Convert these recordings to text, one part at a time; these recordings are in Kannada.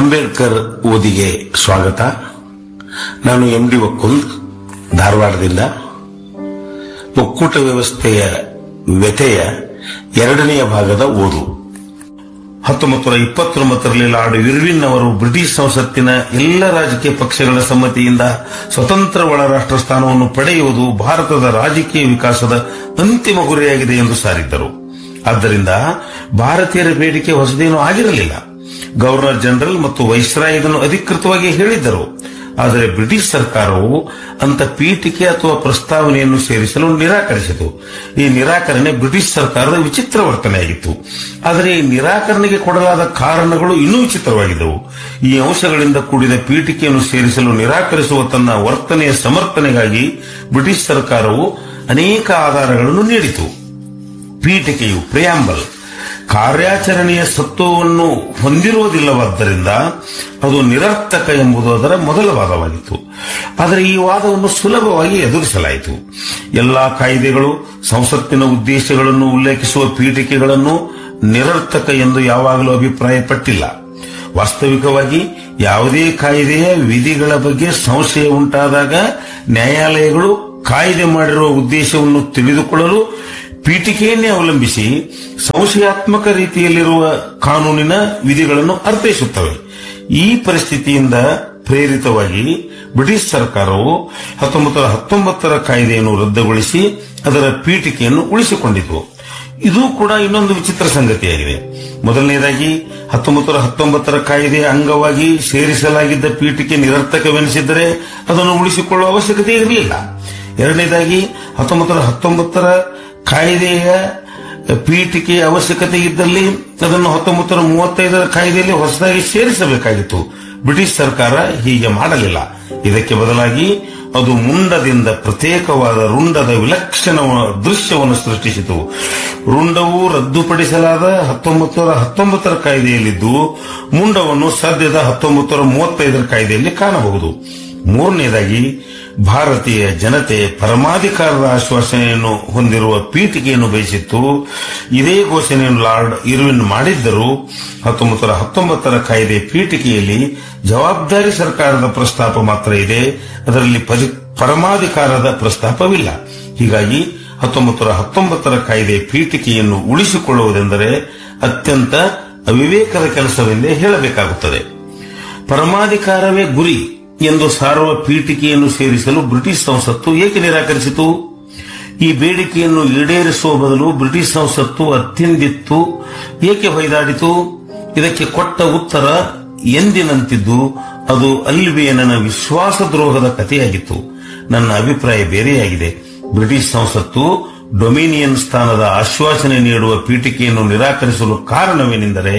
ಅಂಬೇಡ್ಕರ್ ಓದಿಗೆ ಸ್ವಾಗತ ನಾನು ಎಂ ಡಿ ಒಕ್ಕುಂದ್ ಧಾರವಾಡದಿಂದ ಒಕ್ಕೂಟ ವ್ಯವಸ್ಥೆಯ ವ್ಯಥೆಯ ಎರಡನೆಯ ಭಾಗದ ಓದು ಹತ್ತೊಂಬತ್ತು ನೂರ ಇಪ್ಪತ್ತೊಂಬತ್ತರಲ್ಲಿ ಲಾರ್ಡ್ ಇರ್ವಿನ್ ಅವರು ಬ್ರಿಟಿಷ್ ಸಂಸತ್ತಿನ ಎಲ್ಲ ರಾಜಕೀಯ ಪಕ್ಷಗಳ ಸಮ್ಮತಿಯಿಂದ ಸ್ವತಂತ್ರ ಒಳ ರಾಷ್ಟ್ರ ಸ್ಥಾನವನ್ನು ಪಡೆಯುವುದು ಭಾರತದ ರಾಜಕೀಯ ವಿಕಾಸದ ಅಂತಿಮ ಗುರಿಯಾಗಿದೆ ಎಂದು ಸಾರಿದ್ದರು ಆದ್ದರಿಂದ ಭಾರತೀಯರ ಬೇಡಿಕೆ ಹೊಸದೇನೂ ಆಗಿರಲಿಲ್ಲ ಗವರ್ನರ್ ಜನರಲ್ ಮತ್ತು ವೈಸ್ರಾಯ್ ಇದನ್ನು ಅಧಿಕೃತವಾಗಿ ಹೇಳಿದ್ದರು ಆದರೆ ಬ್ರಿಟಿಷ್ ಸರ್ಕಾರವು ಅಂತ ಪೀಠಿಕೆ ಅಥವಾ ಪ್ರಸ್ತಾವನೆಯನ್ನು ಸೇರಿಸಲು ನಿರಾಕರಿಸಿತು ಈ ನಿರಾಕರಣೆ ಬ್ರಿಟಿಷ್ ಸರ್ಕಾರದ ವಿಚಿತ್ರ ವರ್ತನೆಯಾಗಿತ್ತು ಆದರೆ ಈ ನಿರಾಕರಣೆಗೆ ಕೊಡಲಾದ ಕಾರಣಗಳು ಇನ್ನೂ ವಿಚಿತ್ರವಾಗಿದ್ದವು ಈ ಅಂಶಗಳಿಂದ ಕೂಡಿದ ಪೀಠಿಕೆಯನ್ನು ಸೇರಿಸಲು ನಿರಾಕರಿಸುವ ತನ್ನ ವರ್ತನೆಯ ಸಮರ್ಥನೆಗಾಗಿ ಬ್ರಿಟಿಷ್ ಸರ್ಕಾರವು ಅನೇಕ ಆಧಾರಗಳನ್ನು ನೀಡಿತು ಪೀಠಿಕೆಯು ಪ್ರಿಯಾಂಬಲ್ ಕಾರ್ಯಾಚರಣೆಯ ಸತ್ವವನ್ನು ಹೊಂದಿರುವುದಿಲ್ಲವಾದ್ದರಿಂದ ಅದು ನಿರರ್ಥಕ ಎಂಬುದು ಅದರ ಮೊದಲ ವಾದವಾಗಿತ್ತು ಆದರೆ ಈ ವಾದವನ್ನು ಸುಲಭವಾಗಿ ಎದುರಿಸಲಾಯಿತು ಎಲ್ಲಾ ಕಾಯ್ದೆಗಳು ಸಂಸತ್ತಿನ ಉದ್ದೇಶಗಳನ್ನು ಉಲ್ಲೇಖಿಸುವ ಪೀಠಿಕೆಗಳನ್ನು ನಿರರ್ಥಕ ಎಂದು ಯಾವಾಗಲೂ ಅಭಿಪ್ರಾಯಪಟ್ಟಿಲ್ಲ ವಾಸ್ತವಿಕವಾಗಿ ಯಾವುದೇ ಕಾಯ್ದೆಯ ವಿಧಿಗಳ ಬಗ್ಗೆ ಸಂಶಯ ಉಂಟಾದಾಗ ನ್ಯಾಯಾಲಯಗಳು ಕಾಯ್ದೆ ಮಾಡಿರುವ ಉದ್ದೇಶವನ್ನು ತಿಳಿದುಕೊಳ್ಳಲು ಪೀಠಿಕೆಯನ್ನೇ ಅವಲಂಬಿಸಿ ಸಂಶಯಾತ್ಮಕ ರೀತಿಯಲ್ಲಿರುವ ಕಾನೂನಿನ ವಿಧಿಗಳನ್ನು ಅರ್ಥೈಸುತ್ತವೆ ಈ ಪರಿಸ್ಥಿತಿಯಿಂದ ಪ್ರೇರಿತವಾಗಿ ಬ್ರಿಟಿಷ್ ಸರ್ಕಾರವು ಹತ್ತೊಂಬತ್ತು ನೂರ ಹತ್ತೊಂಬತ್ತರ ಕಾಯ್ದೆಯನ್ನು ರದ್ದುಗೊಳಿಸಿ ಅದರ ಪೀಠಿಕೆಯನ್ನು ಉಳಿಸಿಕೊಂಡಿತು ಇದು ಕೂಡ ಇನ್ನೊಂದು ವಿಚಿತ್ರ ಸಂಗತಿಯಾಗಿದೆ ಮೊದಲನೇದಾಗಿ ಹತ್ತೊಂಬತ್ತು ನೂರ ಹತ್ತೊಂಬತ್ತರ ಕಾಯ್ದೆಯ ಅಂಗವಾಗಿ ಸೇರಿಸಲಾಗಿದ್ದ ಪೀಠಿಕೆ ನಿರರ್ಥಕವೆನಿಸಿದ್ದರೆ ಅದನ್ನು ಉಳಿಸಿಕೊಳ್ಳುವ ಅವಶ್ಯಕತೆ ಇರಲಿಲ್ಲ ಎರಡನೇದಾಗಿ ಹತ್ತೊಂಬತ್ತು ನೂರ ಹತ್ತೊಂಬತ್ತರ ಕಾಯ್ದೆಯ ಪೀಠಿಕೆಯ ಅವಶ್ಯಕತೆ ಇದ್ದಲ್ಲಿ ಅದನ್ನು ಹತ್ತೊಂಬತ್ತು ನೂರ ಮೂವತ್ತೈದರ ಕಾಯ್ದೆಯಲ್ಲಿ ಹೊಸದಾಗಿ ಸೇರಿಸಬೇಕಾಗಿತ್ತು ಬ್ರಿಟಿಷ್ ಸರ್ಕಾರ ಹೀಗೆ ಮಾಡಲಿಲ್ಲ ಇದಕ್ಕೆ ಬದಲಾಗಿ ಅದು ಮುಂಡದಿಂದ ಪ್ರತ್ಯೇಕವಾದ ರುಂಡದ ವಿಲಕ್ಷಣ ದೃಶ್ಯವನ್ನು ಸೃಷ್ಟಿಸಿತು ರುಂಡವು ರದ್ದುಪಡಿಸಲಾದ ಹತ್ತೊಂಬತ್ತು ನೂರ ಹತ್ತೊಂಬತ್ತರ ಕಾಯ್ದೆಯಲ್ಲಿದ್ದು ಮುಂಡವನ್ನು ಸದ್ಯದ ಹತ್ತೊಂಬತ್ತು ನೂರ ಮೂವತ್ತೈದರ ಕಾಯ್ದೆಯಲ್ಲಿ ಕಾಣಬಹುದು ಮೂರನೇದಾಗಿ ಭಾರತೀಯ ಜನತೆ ಪರಮಾಧಿಕಾರದ ಆಶ್ವಾಸನೆಯನ್ನು ಹೊಂದಿರುವ ಪೀಠಿಕೆಯನ್ನು ಬಯಸಿತ್ತು ಇದೇ ಘೋಷಣೆಯನ್ನು ಲಾರ್ಡ್ ಇರ್ವಿನ್ ಮಾಡಿದ್ದರೂ ಹತ್ತೊಂಬತ್ತು ನೂರ ಹತ್ತೊಂಬತ್ತರ ಕಾಯ್ದೆ ಪೀಠಿಕೆಯಲ್ಲಿ ಜವಾಬ್ದಾರಿ ಸರ್ಕಾರದ ಪ್ರಸ್ತಾಪ ಮಾತ್ರ ಇದೆ ಅದರಲ್ಲಿ ಪರಿ- ಪರಮಾಧಿಕಾರದ ಪ್ರಸ್ತಾಪವಿಲ್ಲ ಹೀಗಾಗಿ ಹತ್ತೊಂಬತ್ತು ನೂರ ಹತ್ತೊಂಬತ್ತರ ಕಾಯ್ದೆ ಪೀಠಿಕೆಯನ್ನು ಉಳಿಸಿಕೊಳ್ಳುವುದೆಂದರೆ ಅತ್ಯಂತ ಅವಿವೇಕದ ಕೆಲಸವೆಂದೇ ಹೇಳಬೇಕಾಗುತ್ತದೆ ಪರಮಾಧಿಕಾರವೇ ಗುರಿ ಎಂದು ಸಾರುವ ಪೀಠಿಕೆಯನ್ನು ಸೇರಿಸಲು ಬ್ರಿಟಿಷ್ ಸಂಸತ್ತು ಏಕೆ ನಿರಾಕರಿಸಿತು ಈ ಬೇಡಿಕೆಯನ್ನು ಈಡೇರಿಸುವ ಬದಲು ಬ್ರಿಟಿಷ್ ಸಂಸತ್ತು ಅತ್ತಿಂದಿತ್ತು ಏಕೆ ಹೊಯ್ದಾಡಿತು ಇದಕ್ಕೆ ಕೊಟ್ಟ ಉತ್ತರ ಎಂದಿನಂತಿದ್ದು ಅದು ಅಲ್ವಿಯನನ ವಿಶ್ವಾಸದ್ರೋಹದ ಕಥೆಯಾಗಿತ್ತು ನನ್ನ ಅಭಿಪ್ರಾಯ ಬೇರೆಯಾಗಿದೆ ಬ್ರಿಟಿಷ್ ಸಂಸತ್ತು ಡೊಮಿನಿಯನ್ ಸ್ಥಾನದ ಆಶ್ವಾಸನೆ ನೀಡುವ ಪೀಠಿಕೆಯನ್ನು ನಿರಾಕರಿಸಲು ಕಾರಣವೇನೆಂದರೆ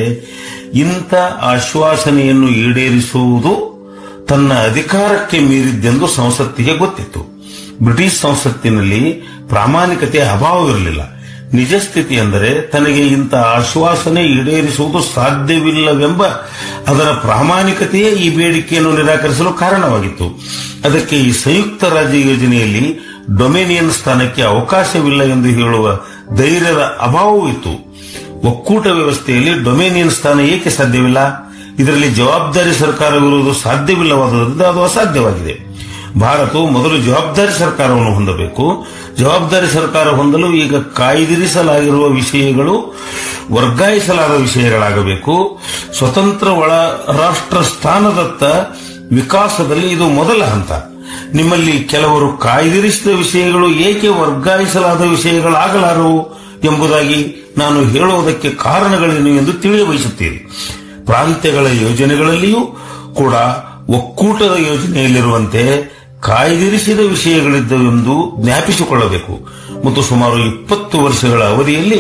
ಇಂಥ ಆಶ್ವಾಸನೆಯನ್ನು ಈಡೇರಿಸುವುದು ತನ್ನ ಅಧಿಕಾರಕ್ಕೆ ಮೀರಿದ್ದೆಂದು ಸಂಸತ್ತಿಗೆ ಗೊತ್ತಿತ್ತು ಬ್ರಿಟಿಷ್ ಸಂಸತ್ತಿನಲ್ಲಿ ಪ್ರಾಮಾಣಿಕತೆಯ ಅಭಾವವಿರಲಿಲ್ಲ ನಿಜ ಸ್ಥಿತಿ ಎಂದರೆ ತನಗೆ ಇಂಥ ಆಶ್ವಾಸನೆ ಈಡೇರಿಸುವುದು ಸಾಧ್ಯವಿಲ್ಲವೆಂಬ ಅದರ ಪ್ರಾಮಾಣಿಕತೆಯೇ ಈ ಬೇಡಿಕೆಯನ್ನು ನಿರಾಕರಿಸಲು ಕಾರಣವಾಗಿತ್ತು ಅದಕ್ಕೆ ಈ ಸಂಯುಕ್ತ ರಾಜ್ಯ ಯೋಜನೆಯಲ್ಲಿ ಡೊಮಿನಿಯನ್ ಸ್ಥಾನಕ್ಕೆ ಅವಕಾಶವಿಲ್ಲ ಎಂದು ಹೇಳುವ ಧೈರ್ಯದ ಅಭಾವವೂ ಇತ್ತು ಒಕ್ಕೂಟ ವ್ಯವಸ್ಥೆಯಲ್ಲಿ ಡೊಮೇನಿಯನ್ ಸ್ಥಾನ ಏಕೆ ಸಾಧ್ಯವಿಲ್ಲ ಇದರಲ್ಲಿ ಜವಾಬ್ದಾರಿ ಸರ್ಕಾರವಿರುವುದು ಸಾಧ್ಯವಿಲ್ಲವಾದುದರಿಂದ ಅದು ಅಸಾಧ್ಯವಾಗಿದೆ ಭಾರತವು ಮೊದಲು ಜವಾಬ್ದಾರಿ ಸರ್ಕಾರವನ್ನು ಹೊಂದಬೇಕು ಜವಾಬ್ದಾರಿ ಸರ್ಕಾರ ಹೊಂದಲು ಈಗ ಕಾಯ್ದಿರಿಸಲಾಗಿರುವ ವಿಷಯಗಳು ವರ್ಗಾಯಿಸಲಾದ ವಿಷಯಗಳಾಗಬೇಕು ಸ್ವತಂತ್ರ ಒಳ ರಾಷ್ಟ್ರ ಸ್ಥಾನದತ್ತ ವಿಕಾಸದಲ್ಲಿ ಇದು ಮೊದಲ ಹಂತ ನಿಮ್ಮಲ್ಲಿ ಕೆಲವರು ಕಾಯ್ದಿರಿಸಿದ ವಿಷಯಗಳು ಏಕೆ ವರ್ಗಾಯಿಸಲಾದ ವಿಷಯಗಳಾಗಲಾರವು ಎಂಬುದಾಗಿ ನಾನು ಹೇಳುವುದಕ್ಕೆ ಕಾರಣಗಳೇನು ಎಂದು ತಿಳಿಯಬಯಸುತ್ತೀರಿ ಪ್ರಾಂತ್ಯಗಳ ಯೋಜನೆಗಳಲ್ಲಿಯೂ ಕೂಡ ಒಕ್ಕೂಟದ ಯೋಜನೆಯಲ್ಲಿರುವಂತೆ ಕಾಯ್ದಿರಿಸಿದ ವಿಷಯಗಳಿದ್ದವೆಂದು ಜ್ಞಾಪಿಸಿಕೊಳ್ಳಬೇಕು ಮತ್ತು ಸುಮಾರು ಇಪ್ಪತ್ತು ವರ್ಷಗಳ ಅವಧಿಯಲ್ಲಿ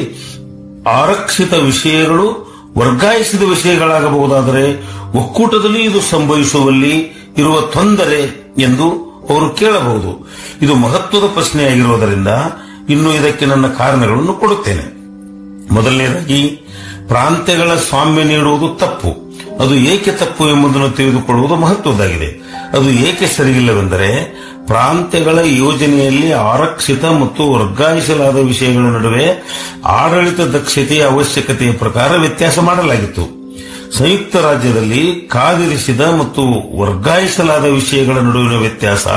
ಆರಕ್ಷಿತ ವಿಷಯಗಳು ವರ್ಗಾಯಿಸಿದ ವಿಷಯಗಳಾಗಬಹುದಾದರೆ ಒಕ್ಕೂಟದಲ್ಲಿ ಇದು ಸಂಭವಿಸುವಲ್ಲಿ ಇರುವ ತೊಂದರೆ ಎಂದು ಅವರು ಕೇಳಬಹುದು ಇದು ಮಹತ್ವದ ಪ್ರಶ್ನೆಯಾಗಿರುವುದರಿಂದ ಇನ್ನು ಇದಕ್ಕೆ ನನ್ನ ಕಾರಣಗಳನ್ನು ಕೊಡುತ್ತೇನೆ ಮೊದಲನೇದಾಗಿ ಪ್ರಾಂತ್ಯಗಳ ಸ್ವಾಮ್ಯ ನೀಡುವುದು ತಪ್ಪು ಅದು ಏಕೆ ತಪ್ಪು ಎಂಬುದನ್ನು ತಿಳಿದುಕೊಳ್ಳುವುದು ಮಹತ್ವದ್ದಾಗಿದೆ ಅದು ಏಕೆ ಸರಿಯಿಲ್ಲವೆಂದರೆ ಪ್ರಾಂತ್ಯಗಳ ಯೋಜನೆಯಲ್ಲಿ ಆರಕ್ಷಿತ ಮತ್ತು ವರ್ಗಾಯಿಸಲಾದ ವಿಷಯಗಳ ನಡುವೆ ಆಡಳಿತ ದಕ್ಷತೆಯ ಅವಶ್ಯಕತೆಯ ಪ್ರಕಾರ ವ್ಯತ್ಯಾಸ ಮಾಡಲಾಗಿತ್ತು ಸಂಯುಕ್ತ ರಾಜ್ಯದಲ್ಲಿ ಕಾದಿರಿಸಿದ ಮತ್ತು ವರ್ಗಾಯಿಸಲಾದ ವಿಷಯಗಳ ನಡುವಿನ ವ್ಯತ್ಯಾಸ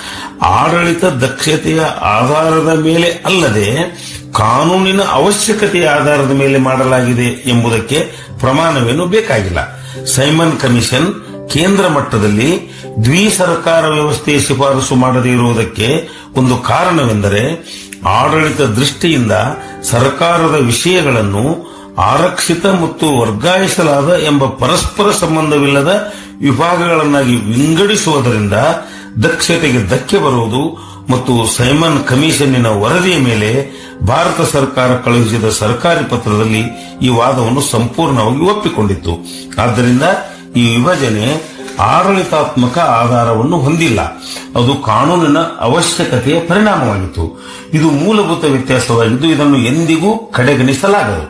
ಆಡಳಿತ ದಕ್ಷತೆಯ ಆಧಾರದ ಮೇಲೆ ಅಲ್ಲದೆ ಕಾನೂನಿನ ಅವಶ್ಯಕತೆಯ ಆಧಾರದ ಮೇಲೆ ಮಾಡಲಾಗಿದೆ ಎಂಬುದಕ್ಕೆ ಪ್ರಮಾಣವೇನು ಬೇಕಾಗಿಲ್ಲ ಸೈಮನ್ ಕಮಿಷನ್ ಕೇಂದ್ರ ಮಟ್ಟದಲ್ಲಿ ದ್ವಿ ಸರ್ಕಾರ ವ್ಯವಸ್ಥೆಯ ಶಿಫಾರಸು ಮಾಡದೇ ಇರುವುದಕ್ಕೆ ಒಂದು ಕಾರಣವೆಂದರೆ ಆಡಳಿತ ದೃಷ್ಟಿಯಿಂದ ಸರ್ಕಾರದ ವಿಷಯಗಳನ್ನು ಆರಕ್ಷಿತ ಮತ್ತು ವರ್ಗಾಯಿಸಲಾದ ಎಂಬ ಪರಸ್ಪರ ಸಂಬಂಧವಿಲ್ಲದ ವಿಭಾಗಗಳನ್ನಾಗಿ ವಿಂಗಡಿಸುವುದರಿಂದ ದಕ್ಷತೆಗೆ ಧಕ್ಕೆ ಬರುವುದು ಮತ್ತು ಸೈಮನ್ ಕಮಿಷನ್ನಿನ ವರದಿಯ ಮೇಲೆ ಭಾರತ ಸರ್ಕಾರ ಕಳುಹಿಸಿದ ಸರ್ಕಾರಿ ಪತ್ರದಲ್ಲಿ ಈ ವಾದವನ್ನು ಸಂಪೂರ್ಣವಾಗಿ ಒಪ್ಪಿಕೊಂಡಿತ್ತು ಆದ್ದರಿಂದ ಈ ವಿಭಜನೆ ಆಡಳಿತಾತ್ಮಕ ಆಧಾರವನ್ನು ಹೊಂದಿಲ್ಲ ಅದು ಕಾನೂನಿನ ಅವಶ್ಯಕತೆಯ ಪರಿಣಾಮವಾಗಿತ್ತು ಇದು ಮೂಲಭೂತ ವ್ಯತ್ಯಾಸವಾಗಿದ್ದು ಇದನ್ನು ಎಂದಿಗೂ ಕಡೆಗಣಿಸಲಾಗದು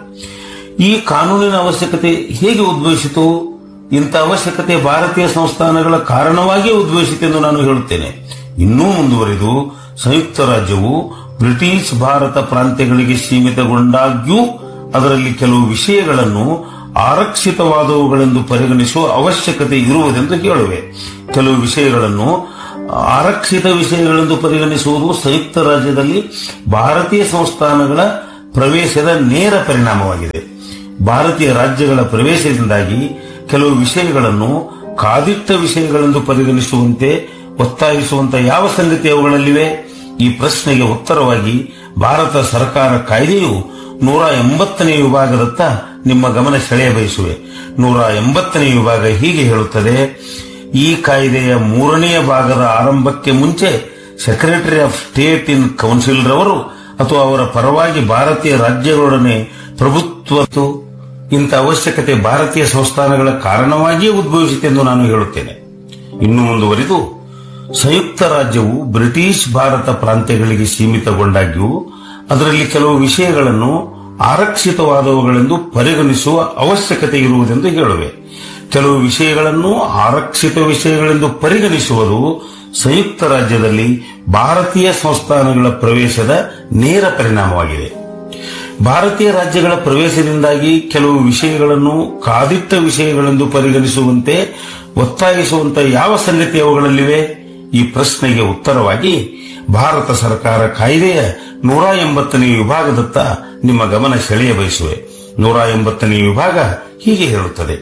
ಈ ಕಾನೂನಿನ ಅವಶ್ಯಕತೆ ಹೇಗೆ ಉದ್ಭವಿಸಿತು ಇಂಥ ಅವಶ್ಯಕತೆ ಭಾರತೀಯ ಸಂಸ್ಥಾನಗಳ ಕಾರಣವಾಗಿಯೇ ಉದ್ಭವಿಸಿತು ಎಂದು ನಾನು ಹೇಳುತ್ತೇನೆ ಇನ್ನೂ ಮುಂದುವರೆದು ಸಂಯುಕ್ತ ರಾಜ್ಯವು ಬ್ರಿಟಿಷ್ ಭಾರತ ಪ್ರಾಂತ್ಯಗಳಿಗೆ ಸೀಮಿತಗೊಂಡಾಗ್ಯೂ ಅದರಲ್ಲಿ ಕೆಲವು ವಿಷಯಗಳನ್ನು ಆರಕ್ಷಿತವಾದವುಗಳೆಂದು ಪರಿಗಣಿಸುವ ಅವಶ್ಯಕತೆ ಇರುವುದೆಂದು ಹೇಳುವೆ ಕೆಲವು ವಿಷಯಗಳನ್ನು ಆರಕ್ಷಿತ ವಿಷಯಗಳೆಂದು ಪರಿಗಣಿಸುವುದು ಸಂಯುಕ್ತ ರಾಜ್ಯದಲ್ಲಿ ಭಾರತೀಯ ಸಂಸ್ಥಾನಗಳ ಪ್ರವೇಶದ ನೇರ ಪರಿಣಾಮವಾಗಿದೆ ಭಾರತೀಯ ರಾಜ್ಯಗಳ ಪ್ರವೇಶದಿಂದಾಗಿ ಕೆಲವು ವಿಷಯಗಳನ್ನು ಕಾದಿಟ್ಟ ವಿಷಯಗಳೆಂದು ಪರಿಗಣಿಸುವಂತೆ ಒತ್ತಾಯಿಸುವಂತ ಯಾವ ಸಂಗತಿ ಅವುಗಳಲ್ಲಿವೆ ಈ ಪ್ರಶ್ನೆಗೆ ಉತ್ತರವಾಗಿ ಭಾರತ ಸರ್ಕಾರ ಕಾಯ್ದೆಯು ನೂರ ಎಂಬತ್ತನೇ ವಿಭಾಗದತ್ತ ನಿಮ್ಮ ಗಮನ ಸೆಳೆಯ ಬಯಸುವೆ ನೂರ ಎಂಬತ್ತನೇ ವಿಭಾಗ ಹೀಗೆ ಹೇಳುತ್ತದೆ ಈ ಕಾಯ್ದೆಯ ಮೂರನೆಯ ಭಾಗದ ಆರಂಭಕ್ಕೆ ಮುಂಚೆ secretary of state in council ರವರು ಅಥವಾ ಅವರ ಪರವಾಗಿ ಭಾರತೀಯ ರಾಜ್ಯಗಳೊಡನೆ ಪ್ರಭುತ್ವ ಇಂಥ ಅವಶ್ಯಕತೆ ಭಾರತೀಯ ಸಂಸ್ಥಾನಗಳ ಕಾರಣವಾಗಿಯೇ ಉದ್ಭವಿಸಿತೆಂದು ನಾನು ಹೇಳುತ್ತೇನೆ ಇನ್ನು ಮುಂದುವರಿದು ಸಂಯುಕ್ತ ರಾಜ್ಯವು ಬ್ರಿಟಿಷ್ ಭಾರತ ಪ್ರಾಂತ್ಯಗಳಿಗೆ ಸೀಮಿತಗೊಂಡಾಗ್ಯೂ ಅದರಲ್ಲಿ ಕೆಲವು ವಿಷಯಗಳನ್ನು ಆರಕ್ಷಿತವಾದವುಗಳೆಂದು ಪರಿಗಣಿಸುವ ಅವಶ್ಯಕತೆ ಇರುವುದೆಂದು ಹೇಳುವೆ ಕೆಲವು ವಿಷಯಗಳನ್ನು ಆರಕ್ಷಿತ ವಿಷಯಗಳೆಂದು ಪರಿಗಣಿಸುವುದು ಸಂಯುಕ್ತ ರಾಜ್ಯದಲ್ಲಿ ಭಾರತೀಯ ಸಂಸ್ಥಾನಗಳ ಪ್ರವೇಶದ ನೇರ ಪರಿಣಾಮವಾಗಿದೆ ಭಾರತೀಯ ರಾಜ್ಯಗಳ ಪ್ರವೇಶದಿಂದಾಗಿ ಕೆಲವು ವಿಷಯಗಳನ್ನು ಕಾದಿಟ್ಟ ವಿಷಯಗಳೆಂದು ಪರಿಗಣಿಸುವಂತೆ ಒತ್ತಾಯಿಸುವಂತ ಯಾವ ಸಂಗತಿ ಅವುಗಳಲ್ಲಿವೆ ಈ ಪ್ರಶ್ನೆಗೆ ಉತ್ತರವಾಗಿ ಭಾರತ ಸರ್ಕಾರ ಕಾಯ್ದೆಯ ನೂರ ಎಂಬತ್ತನೇ ವಿಭಾಗದತ್ತ ನಿಮ್ಮ ಗಮನ ಸೆಳೆಯ ಬಯಸುವೆ ನೂರ ಎಂಬತ್ತನೇ ವಿಭಾಗ ಹೀಗೆ ಹೇಳುತ್ತದೆ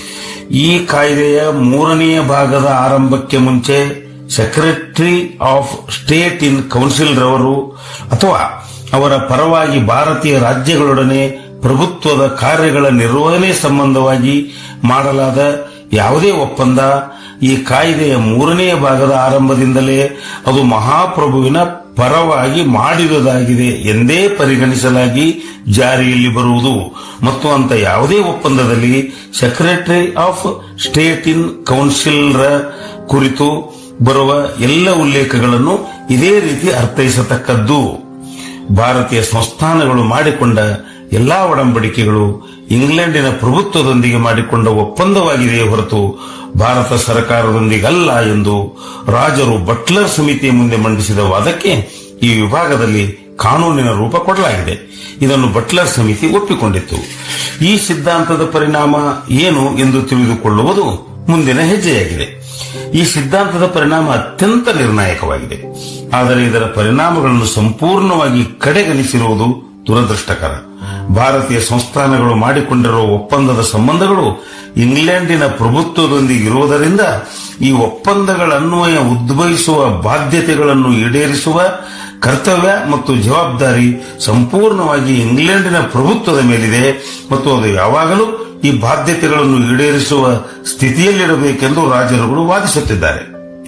ಈ ಕಾಯ್ದೆಯ ಮೂರನೆಯ ಭಾಗದ ಆರಂಭಕ್ಕೆ ಮುಂಚೆ secretary of state in council ರವರು ಅಥವಾ ಅವರ ಪರವಾಗಿ ಭಾರತೀಯ ರಾಜ್ಯಗಳೊಡನೆ ಪ್ರಭುತ್ವದ ಕಾರ್ಯಗಳ ನಿರ್ವಹಣೆ ಸಂಬಂಧವಾಗಿ ಮಾಡಲಾದ ಯಾವುದೇ ಒಪ್ಪಂದ ಈ ಕಾಯ್ದೆಯ ಮೂರನೆಯ ಭಾಗದ ಆರಂಭದಿಂದಲೇ ಅದು ಮಹಾಪ್ರಭುವಿನ ಪರವಾಗಿ ಮಾಡಿರುವುದಾಗಿದೆ ಎಂದೇ ಪರಿಗಣಿಸಲಾಗಿ ಜಾರಿಯಲ್ಲಿ ಬರುವುದು ಮತ್ತು ಅಂತ ಯಾವುದೇ ಒಪ್ಪಂದದಲ್ಲಿ secretary of state in council ರ ಕುರಿತು ಬರುವ ಎಲ್ಲ ಉಲ್ಲೇಖಗಳನ್ನು ಇದೇ ರೀತಿ ಅರ್ಥೈಸತಕ್ಕದ್ದು ಭಾರತೀಯ ಸಂಸ್ಥಾನಗಳು ಮಾಡಿಕೊಂಡ ಎಲ್ಲಾ ಒಡಂಬಡಿಕೆಗಳು ಇಂಗ್ಲೆಂಡಿನ ಪ್ರಭುತ್ವದೊಂದಿಗೆ ಮಾಡಿಕೊಂಡ ಒಪ್ಪಂದವಾಗಿದೆಯೇ ಹೊರತು ಭಾರತ ಸರ್ಕಾರದೊಂದಿಗಲ್ಲ ಎಂದು ರಾಜರು ಬಟ್ಲರ್ ಸಮಿತಿಯ ಮುಂದೆ ಮಂಡಿಸಿದ ವಾದಕ್ಕೆ ಈ ವಿಭಾಗದಲ್ಲಿ ಕಾನೂನಿನ ರೂಪ ಕೊಡಲಾಗಿದೆ ಇದನ್ನು ಬಟ್ಲರ್ ಸಮಿತಿ ಒಪ್ಪಿಕೊಂಡಿತ್ತು ಈ ಸಿದ್ಧಾಂತದ ಪರಿಣಾಮ ಏನು ಎಂದು ತಿಳಿದುಕೊಳ್ಳುವುದು ಮುಂದಿನ ಹೆಜ್ಜೆಯಾಗಿದೆ ಈ ಸಿದ್ಧಾಂತದ ಪರಿಣಾಮ ಅತ್ಯಂತ ನಿರ್ಣಾಯಕವಾಗಿದೆ ಆದರೆ ಇದರ ಪರಿಣಾಮಗಳನ್ನು ಸಂಪೂರ್ಣವಾಗಿ ಕಡೆಗಣಿಸಿರುವುದು ದುರದೃಷ್ಟಕರ ಭಾರತೀಯ ಸಂಸ್ಥಾನಗಳು ಮಾಡಿಕೊಂಡಿರುವ ಒಪ್ಪಂದದ ಸಂಬಂಧಗಳು ಇಂಗ್ಲೆಂಡಿನ ಪ್ರಭುತ್ವದೊಂದಿಗೆ ಇರುವುದರಿಂದ ಈ ಒಪ್ಪಂದಗಳ ಅನ್ವಯ ಉದ್ಭವಿಸುವ ಬಾಧ್ಯತೆಗಳನ್ನು ಈಡೇರಿಸುವ ಕರ್ತವ್ಯ ಮತ್ತು ಜವಾಬ್ದಾರಿ ಸಂಪೂರ್ಣವಾಗಿ ಇಂಗ್ಲೆಂಡಿನ ಪ್ರಭುತ್ವದ ಮೇಲಿದೆ ಮತ್ತು ಅದು ಯಾವಾಗಲೂ ಈ ಬಾಧ್ಯತೆಗಳನ್ನು ಈಡೇರಿಸುವ ಸ್ಥಿತಿಯಲ್ಲಿರಬೇಕೆಂದು ರಾಜರುಗಳು ವಾದಿಸುತ್ತಿದ್ದಾರೆ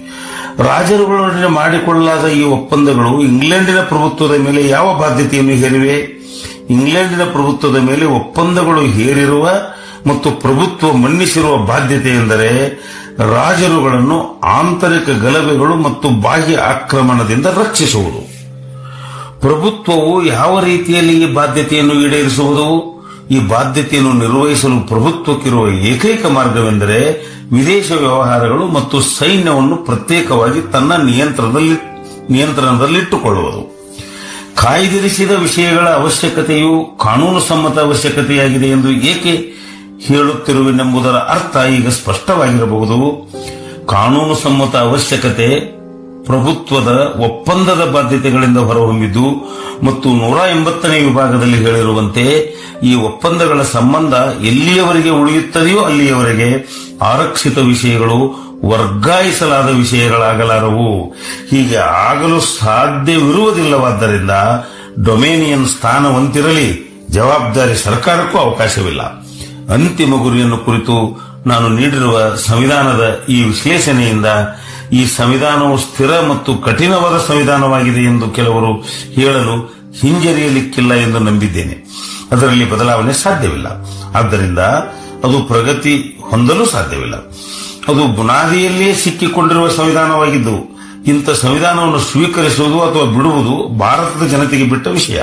ರಾಜರುಗಳೊಡನೆ ಮಾಡಿಕೊಳ್ಳಲಾದ ಈ ಒಪ್ಪಂದಗಳು ಇಂಗ್ಲೆಂಡಿನ ಪ್ರಭುತ್ವದ ಮೇಲೆ ಯಾವ ಬಾಧ್ಯತೆಯನ್ನು ಹೇರಿವೆ ಇಂಗ್ಲೆಂಡಿನ ಪ್ರಭುತ್ವದ ಮೇಲೆ ಒಪ್ಪಂದಗಳು ಹೇರಿರುವ ಮತ್ತು ಪ್ರಭುತ್ವ ಮನ್ನಿಸಿರುವ ಬಾಧ್ಯತೆ ಎಂದರೆ ರಾಜರುಗಳನ್ನು ಆಂತರಿಕ ಗಲಭೆಗಳು ಮತ್ತು ಬಾಹ್ಯ ಆಕ್ರಮಣದಿಂದ ರಕ್ಷಿಸುವುದು ಪ್ರಭುತ್ವವು ಯಾವ ರೀತಿಯಲ್ಲಿ ಈ ಬಾಧ್ಯತೆಯನ್ನು ಈಡೇರಿಸುವುದು ಈ ಬಾಧ್ಯತೆಯನ್ನು ನಿರ್ವಹಿಸಲು ಪ್ರಭುತ್ವಕ್ಕಿರುವ ಏಕೈಕ ಮಾರ್ಗವೆಂದರೆ ವಿದೇಶ ವ್ಯವಹಾರಗಳು ಮತ್ತು ಸೈನ್ಯವನ್ನು ಪ್ರತ್ಯೇಕವಾಗಿ ತನ್ನ ನಿಯಂತ್ರಣದಲ್ಲಿ ನಿಯಂತ್ರಣದಲ್ಲಿಟ್ಟುಕೊಳ್ಳುವುದು ಕಾಯ್ದಿರಿಸಿದ ವಿಷಯಗಳ ಅವಶ್ಯಕತೆಯು ಕಾನೂನು ಸಮ್ಮತ ಅವಶ್ಯಕತೆಯಾಗಿದೆ ಎಂದು ಏಕೆ ಹೇಳುತ್ತಿರುವೆನೆಂಬುದರ ಅರ್ಥ ಈಗ ಸ್ಪಷ್ಟವಾಗಿರಬಹುದು ಕಾನೂನು ಸಮ್ಮತ ಅವಶ್ಯಕತೆ ಪ್ರಭುತ್ವದ ಒಪ್ಪಂದದ ಬಾಧ್ಯತೆಗಳಿಂದ ಹೊರಹೊಮ್ಮಿದ್ದು ಮತ್ತು ನೂರ ಎಂಬತ್ತನೇ ವಿಭಾಗದಲ್ಲಿ ಹೇಳಿರುವಂತೆ ಈ ಒಪ್ಪಂದಗಳ ಸಂಬಂಧ ಎಲ್ಲಿಯವರೆಗೆ ಉಳಿಯುತ್ತದೆಯೋ ಅಲ್ಲಿಯವರೆಗೆ ಆರಕ್ಷಿತ ವಿಷಯಗಳು ವರ್ಗಾಯಿಸಲಾದ ವಿಷಯಗಳಾಗಲಾರವು ಹೀಗೆ ಆಗಲು ಸಾಧ್ಯವಿರುವುದಿಲ್ಲವಾದ್ದರಿಂದ ಡೊಮೇನಿಯನ್ ಸ್ಥಾನವಂತಿರಲಿ ಜವಾಬ್ದಾರಿ ಸರ್ಕಾರಕ್ಕೂ ಅವಕಾಶವಿಲ್ಲ ಅಂತಿಮ ಗುರಿಯನ್ನು ಕುರಿತು ನಾನು ನೀಡಿರುವ ಸಂವಿಧಾನದ ಈ ವಿಶ್ಲೇಷಣೆಯಿಂದ ಈ ಸಂವಿಧಾನವು ಸ್ಥಿರ ಮತ್ತು ಕಠಿಣವಾದ ಸಂವಿಧಾನವಾಗಿದೆ ಎಂದು ಕೆಲವರು ಹೇಳಲು ಹಿಂಜರಿಯಲಿಕ್ಕಿಲ್ಲ ಎಂದು ನಂಬಿದ್ದೇನೆ ಅದರಲ್ಲಿ ಬದಲಾವಣೆ ಸಾಧ್ಯವಿಲ್ಲ ಆದ್ದರಿಂದ ಅದು ಪ್ರಗತಿ ಹೊಂದಲು ಸಾಧ್ಯವಿಲ್ಲ ಅದು ಬುನಾದಿಯಲ್ಲೇ ಸಿಕ್ಕಿಕೊಂಡಿರುವ ಸಂವಿಧಾನವಾಗಿದ್ದು ಇಂಥ ಸಂವಿಧಾನವನ್ನು ಸ್ವೀಕರಿಸುವುದು ಅಥವಾ ಬಿಡುವುದು ಭಾರತದ ಜನತೆಗೆ ಬಿಟ್ಟ ವಿಷಯ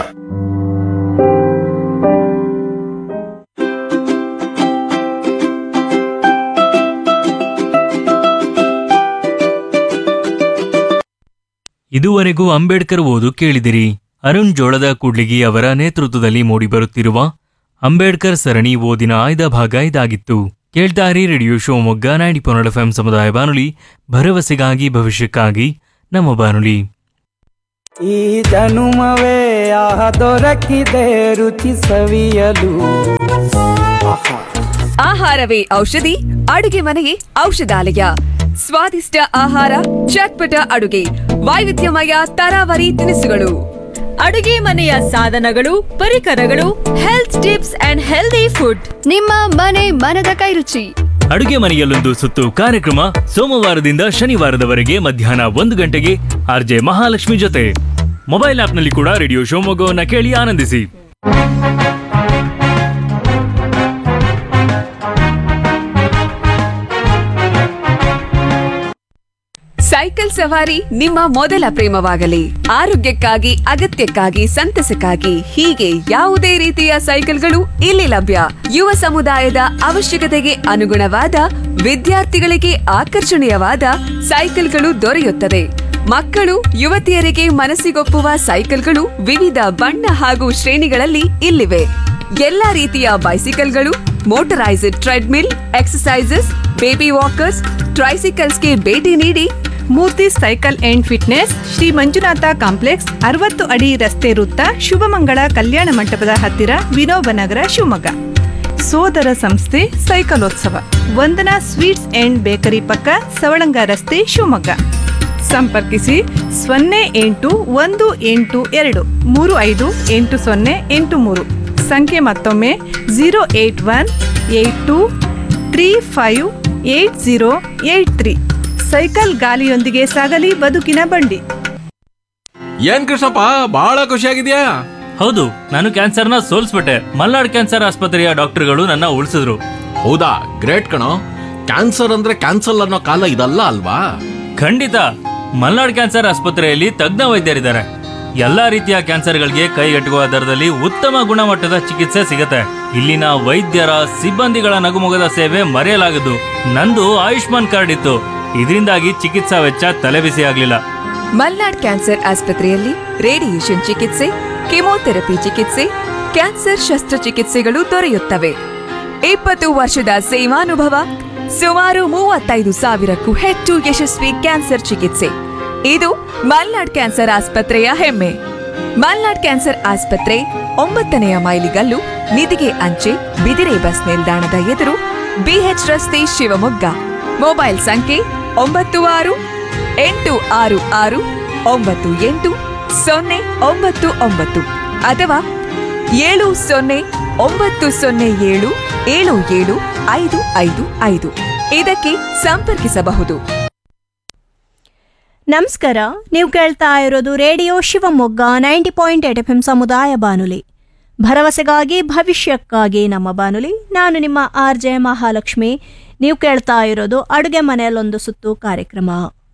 ಇದುವರೆಗೂ ಅಂಬೇಡ್ಕರ್ ಓದು ಕೇಳಿದಿರಿ ಅರುಣ್ ಜೋಳದ ಕೂಡ್ಲಿಗಿ ಅವರ ನೇತೃತ್ವದಲ್ಲಿ ಮೂಡಿಬರುತ್ತಿರುವ ಅಂಬೇಡ್ಕರ್ ಸರಣಿ ಓದಿನ ಆಯ್ದ ಭಾಗ ಇದಾಗಿತ್ತು ಕೇಳ್ತಾರಿ radio Shivamogga ninety point eight FM ಸಮುದಾಯ ಬಾನುಲಿ ಭರವಸೆಗಾಗಿ ಭವಿಷ್ಯಕ್ಕಾಗಿ ನಮ್ಮ ಬಾನುಲಿ ಈ ಜನುಮವೇ ಆಹ ದೊರಕಿದೆ ರುಚಿ ಸವಿಯಲು ಆಹಾ ಆಹಾರವೇ ಔಷಧಿ ಅಡುಗೆ ಮನೆಯೇ ಔಷಧಾಲಯ ಸ್ವಾದಿಷ್ಟ ಆಹಾರ ಚಟ್ಪಟ ಅಡುಗೆ ವೈವಿಧ್ಯಮಯ ತರಾವರಿ ತಿನಿಸುಗಳು ಅಡುಗೆ ಮನೆಯ ಸಾಧನಗಳು ಪರಿಕರಗಳು health tips and healthy food ನಿಮ್ಮ ಮನೆ ಮನದ ಕೈರುಚಿ ಅಡುಗೆ ಮನೆಯಲ್ಲೊಂದು ಸುತ್ತು ಕಾರ್ಯಕ್ರಮ ಸೋಮವಾರದಿಂದ ಶನಿವಾರದವರೆಗೆ ಮಧ್ಯಾಹ್ನ ಒಂದು ಗಂಟೆಗೆ ಆರ್ಜೆ ಮಹಾಲಕ್ಷ್ಮಿ ಜೊತೆ ಮೊಬೈಲ್ ಆಪ್ನಲ್ಲಿ ಕೂಡ ರೇಡಿಯೋ ಶಿವಮೊಗ್ಗವನ್ನ ಕೇಳಿ ಆನಂದಿಸಿ ಸೈಕಲ್ ಸವಾರಿ ನಿಮ್ಮ ಮೊದಲ ಪ್ರೇಮವಾಗಲಿ ಆರೋಗ್ಯಕ್ಕಾಗಿ ಅಗತ್ಯಕ್ಕಾಗಿ ಸಂತಸಕ್ಕಾಗಿ ಹೀಗೆ ಯಾವುದೇ ರೀತಿಯ ಸೈಕಲ್ಗಳು ಇಲ್ಲಿ ಲಭ್ಯ ಯುವ ಸಮುದಾಯದ ಅವಶ್ಯಕತೆಗೆ ಅನುಗುಣವಾದ ವಿದ್ಯಾರ್ಥಿಗಳಿಗೆ ಆಕರ್ಷಣೀಯವಾದ ಸೈಕಲ್ಗಳು ದೊರೆಯುತ್ತದೆ ಮಕ್ಕಳು ಯುವತಿಯರಿಗೆ ಮನಸ್ಸಿಗೊಪ್ಪುವ ಸೈಕಲ್ಗಳು ವಿವಿಧ ಬಣ್ಣ ಹಾಗೂ ಶ್ರೇಣಿಗಳಲ್ಲಿ ಇಲ್ಲಿವೆ ಎಲ್ಲಾ ರೀತಿಯ ಬೈಸಿಕಲ್ಗಳು motorised treadmill exercises baby walkers ಟ್ರೈಸಿಕಲ್ಸ್ಗೆ ಭೇಟಿ ನೀಡಿ Murthy cycle and fitness Shri Manjunatha complex ಅರವತ್ತು ಅಡಿ ರಸ್ತೆ ವೃತ್ತ ಶುಭಮಂಗಳ ಕಲ್ಯಾಣ ಮಂಟಪದ ಹತ್ತಿರ ವಿನೋಬನಗರ ಶಿವಮೊಗ್ಗ ಸೋದರ ಸಂಸ್ಥೆ ಸೈಕಲೋತ್ಸವ ವಂದನಾ ಸ್ವೀಟ್ಸ್ ಅಂಡ್ ಬೇಕರಿ ಪಕ್ಕ ಸವಳಂಗ ರಸ್ತೆ ಶಿವಮೊಗ್ಗ ಸಂಪರ್ಕಿಸಿ ಸೊನ್ನೆ ಎಂಟು ಒಂದು ಎಂಟು ಎರಡು ಮೂರು ಐದು ಎಂಟು ಸೊನ್ನೆ ಎಂಟು ಮೂರು ಸಂಖ್ಯೆ ಮತ್ತೊಮ್ಮೆ zero eight one eight two three five eight zero eight three cycle ಗಾಲಿಯೊಂದಿಗೆ ಸಾಗಲಿ ಬದುಕಿನ ಬಂಡಿ ಏನ್ ಕೃಷ್ಣಪ್ಪ ಬಹಳ ಖುಷಿಯಾಗಿದ್ಯಾ ಹೌದು ನಾನು ಕ್ಯಾನ್ಸರ್ನ ಸೋಲ್ಸ್ಬಿಟ್ಟೆ ಮಲ್ನಾಡ್ ಕ್ಯಾನ್ಸರ್ ಆಸ್ಪತ್ರೆಯ ಡಾಕ್ಟರ್ಗಳು ನನ್ನ ಉಳಿಸಿದ್ರು ಹೌದಾ ಗ್ರೇಟ್ ಕಣೋ ಕ್ಯಾನ್ಸರ್ ಅಂದ್ರೆ ಕ್ಯಾನ್ಸಲ್ ಅನ್ನೋ ಕಾಲ ಇದಲ್ಲ ಅಲ್ವಾ ಖಂಡಿತ ಮಲ್ನಾಡ್ ಕ್ಯಾನ್ಸರ್ ಆಸ್ಪತ್ರೆಯಲ್ಲಿ ತಜ್ಞ ವೈದ್ಯರಿದ್ದಾರೆ ಎಲ್ಲಾ ರೀತಿಯ ಕ್ಯಾನ್ಸರ್ಗಳಿಗೆ ಕೈಗೆಟುಕುವ ದರದಲ್ಲಿ ಉತ್ತಮ ಗುಣಮಟ್ಟದ ಚಿಕಿತ್ಸೆ ಸಿಗುತ್ತೆ ಇಲ್ಲಿನ ವೈದ್ಯರ ಸಿಬ್ಬಂದಿಗಳ ನಗುಮೊಗದ ಸೇವೆ ಮರೆಯಲಾಗದು ನಂದು ಆಯುಷ್ಮಾನ್ ಕಾರ್ಡ್ ಇತ್ತು ಇದರಿಂದಾಗಿ ಚಿಕಿತ್ಸಾ ವೆಚ್ಚ ತಲೆಬಿಸಿ ಆಗ್ಲಿಲ್ಲ ಮಲ್ನಾಡ್ ಕ್ಯಾನ್ಸರ್ ಆಸ್ಪತ್ರೆಯಲ್ಲಿ ರೇಡಿಯೇಷನ್ ಚಿಕಿತ್ಸೆ ಕೆಮೊಥೆರಪಿ ಚಿಕಿತ್ಸೆ ಕ್ಯಾನ್ಸರ್ ಶಸ್ತ್ರಚಿಕಿತ್ಸೆಗಳು ದೊರೆಯುತ್ತವೆ ಇಪ್ಪತ್ತು ವರ್ಷದ ಸೇವಾನುಭವ ಸುಮಾರು ಮೂವತ್ತೈದು ಸಾವಿರಕ್ಕೂ ಹೆಚ್ಚು ಯಶಸ್ವಿ ಕ್ಯಾನ್ಸರ್ ಚಿಕಿತ್ಸೆ ಇದು ಮಲ್ನಾಡ್ ಕ್ಯಾನ್ಸರ್ ಆಸ್ಪತ್ರೆಯ ಹೆಮ್ಮೆ ಮಲ್ನಾಡ್ ಕ್ಯಾನ್ಸರ್ ಆಸ್ಪತ್ರೆ ಒಂಬತ್ತನೆಯ ಮೈಲಿಗಲ್ಲು ನಿಧಿಗೆ ಅಂಚೆ ಬಿದಿರೆ ಬಸ್ ನಿಲ್ದಾಣದ ಎದುರು ಬಿಎಚ್ ರಸ್ತೆ ಶಿವಮೊಗ್ಗ ಮೊಬೈಲ್ ಸಂಖ್ಯೆ ಒಂಬತ್ತು ಆರು ಎಂಟು ಆರು ಆರು ಒಂಬತ್ತು ಎಂಟು ಸೊನ್ನೆ ಒಂಬತ್ತು ಒಂಬತ್ತು ಅಥವಾ ಏಳು ಸೊನ್ನೆ ಒಂಬತ್ತು ಸೊನ್ನೆ ಏಳು ಏಳು ಏಳು ಐದು ಐದು ಐದು ಇದಕ್ಕೆ ಸಂಪರ್ಕಿಸಬಹುದು ನಮಸ್ಕಾರ ನೀವು ಕೇಳ್ತಾ ಇರೋದು radio Shivamogga ninety point eight F M ಸಮುದಾಯ ಬಾನುಲಿ ಭರವಸೆಗಾಗಿ ಭವಿಷ್ಯಕ್ಕಾಗಿ ನಮ್ಮ ಬಾನುಲಿ ನಾನು ನಿಮ್ಮ ಆರ್ ಜೆ ಮಹಾಲಕ್ಷ್ಮಿ ನೀವು ಕೇಳ್ತಾ ಇರೋದು ಅಡುಗೆ ಮನೆಯಲ್ಲೊಂದು ಸುತ್ತು ಕಾರ್ಯಕ್ರಮ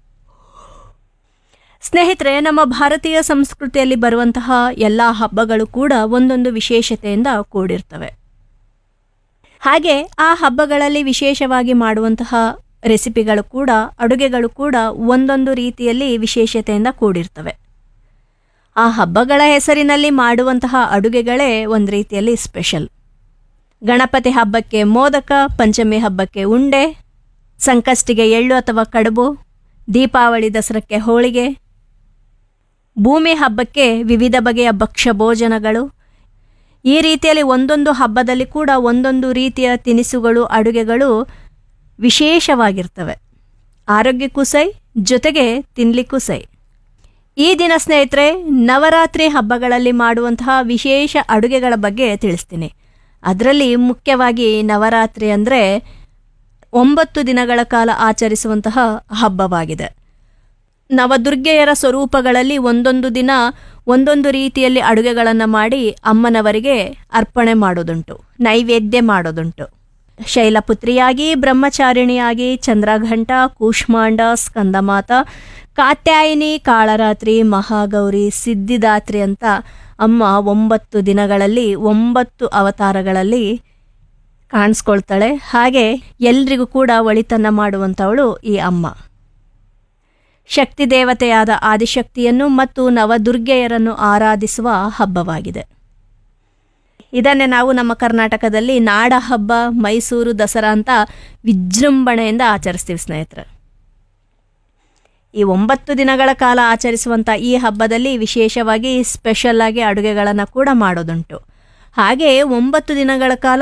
ಸ್ನೇಹಿತರೆ ನಮ್ಮ ಭಾರತೀಯ ಸಂಸ್ಕೃತಿಯಲ್ಲಿ ಬರುವಂತಹ ಎಲ್ಲ ಹಬ್ಬಗಳು ಕೂಡ ಒಂದೊಂದು ವಿಶೇಷತೆಯಿಂದ ಕೂಡಿರ್ತವೆ ಹಾಗೆ ಆ ಹಬ್ಬಗಳಲ್ಲಿ ವಿಶೇಷವಾಗಿ ಮಾಡುವಂತಹ ರೆಸಿಪಿಗಳು ಕೂಡ ಅಡುಗೆಗಳು ಕೂಡ ಒಂದೊಂದು ರೀತಿಯಲ್ಲಿ ವಿಶೇಷತೆಯಿಂದ ಕೂಡಿರ್ತವೆ ಆ ಹಬ್ಬಗಳ ಹೆಸರಿನಲ್ಲಿ ಮಾಡುವಂತಹ ಅಡುಗೆಗಳೇ ಒಂದು ರೀತಿಯಲ್ಲಿ ಸ್ಪೆಷಲ್ ಗಣಪತಿ ಹಬ್ಬಕ್ಕೆ ಮೋದಕ ಪಂಚಮಿ ಹಬ್ಬಕ್ಕೆ ಉಂಡೆ ಸಂಕಷ್ಟಿಗೆ ಎಳ್ಳು ಅಥವಾ ಕಡುಬು ದೀಪಾವಳಿ ದಸರಕ್ಕೆ ಹೋಳಿಗೆ ಭೂಮಿ ಹಬ್ಬಕ್ಕೆ ವಿವಿಧ ಬಗೆಯ ಭಕ್ಷ್ಯ ಭೋಜನಗಳು ಈ ರೀತಿಯಲ್ಲಿ ಒಂದೊಂದು ಹಬ್ಬದಲ್ಲಿ ಕೂಡ ಒಂದೊಂದು ರೀತಿಯ ತಿನಿಸುಗಳು ಅಡುಗೆಗಳು ವಿಶೇಷವಾಗಿರ್ತವೆ ಆರೋಗ್ಯಕ್ಕೂ ಸೈ ಜೊತೆಗೆ ತಿನ್ಲಿಕ್ಕೂ ಸೈ ಈ ದಿನ ಸ್ನೇಹಿತರೆ ನವರಾತ್ರಿ ಹಬ್ಬಗಳಲ್ಲಿ ಮಾಡುವಂತಹ ವಿಶೇಷ ಅಡುಗೆಗಳ ಬಗ್ಗೆ ತಿಳಿಸ್ತೀನಿ ಅದರಲ್ಲಿ ಮುಖ್ಯವಾಗಿ ನವರಾತ್ರಿ ಅಂದರೆ ಒಂಬತ್ತು ದಿನಗಳ ಕಾಲ ಆಚರಿಸುವಂತಹ ಹಬ್ಬವಾಗಿದೆ ನವದುರ್ಗೆಯರ ಸ್ವರೂಪಗಳಲ್ಲಿ ಒಂದೊಂದು ದಿನ ಒಂದೊಂದು ರೀತಿಯಲ್ಲಿ ಅಡುಗೆಗಳನ್ನು ಮಾಡಿ ಅಮ್ಮನವರಿಗೆ ಅರ್ಪಣೆ ಮಾಡೋದುಂಟು ನೈವೇದ್ಯ ಮಾಡೋದುಂಟು ಶೈಲಪುತ್ರಿಯಾಗಿ ಬ್ರಹ್ಮಚಾರಿಣಿಯಾಗಿ ಚಂದ್ರಘಂಟ ಕೂಷ್ಮಾಂಡ ಸ್ಕಂದಮಾತ ಕಾತ್ಯಾಯಿನಿ ಕಾಳರಾತ್ರಿ ಮಹಾಗೌರಿ ಸಿದ್ಧಿದಾತ್ರಿ ಅಂತ ಅಮ್ಮ ಒಂಬತ್ತು ದಿನಗಳಲ್ಲಿ ಒಂಬತ್ತು ಅವತಾರಗಳಲ್ಲಿ ಕಾಣಿಸ್ಕೊಳ್ತಾಳೆ ಹಾಗೆ ಎಲ್ರಿಗೂ ಕೂಡ ಒಳಿತನ್ನ ಮಾಡುವಂಥವಳು ಈ ಅಮ್ಮ ಶಕ್ತಿ ದೇವತೆಯಾದ ಆದಿಶಕ್ತಿಯನ್ನು ಮತ್ತು ನವದುರ್ಗೆಯರನ್ನು ಆರಾಧಿಸುವ ಹಬ್ಬವಾಗಿದೆ ಇದನ್ನೇ ನಾವು ನಮ್ಮ ಕರ್ನಾಟಕದಲ್ಲಿ ನಾಡ ಹಬ್ಬ ಮೈಸೂರು ದಸರಾ ಅಂತ ವಿಜೃಂಭಣೆಯಿಂದ ಆಚರಿಸ್ತೀವಿ ಸ್ನೇಹಿತರೆ ಈ ಒಂಬತ್ತು ದಿನಗಳ ಕಾಲ ಆಚರಿಸುವಂಥ ಈ ಹಬ್ಬದಲ್ಲಿ ವಿಶೇಷವಾಗಿ ಸ್ಪೆಷಲ್ ಆಗಿ ಅಡುಗೆಗಳನ್ನು ಕೂಡ ಮಾಡೋದುಂಟು ಹಾಗೆ ಒಂಬತ್ತು ದಿನಗಳ ಕಾಲ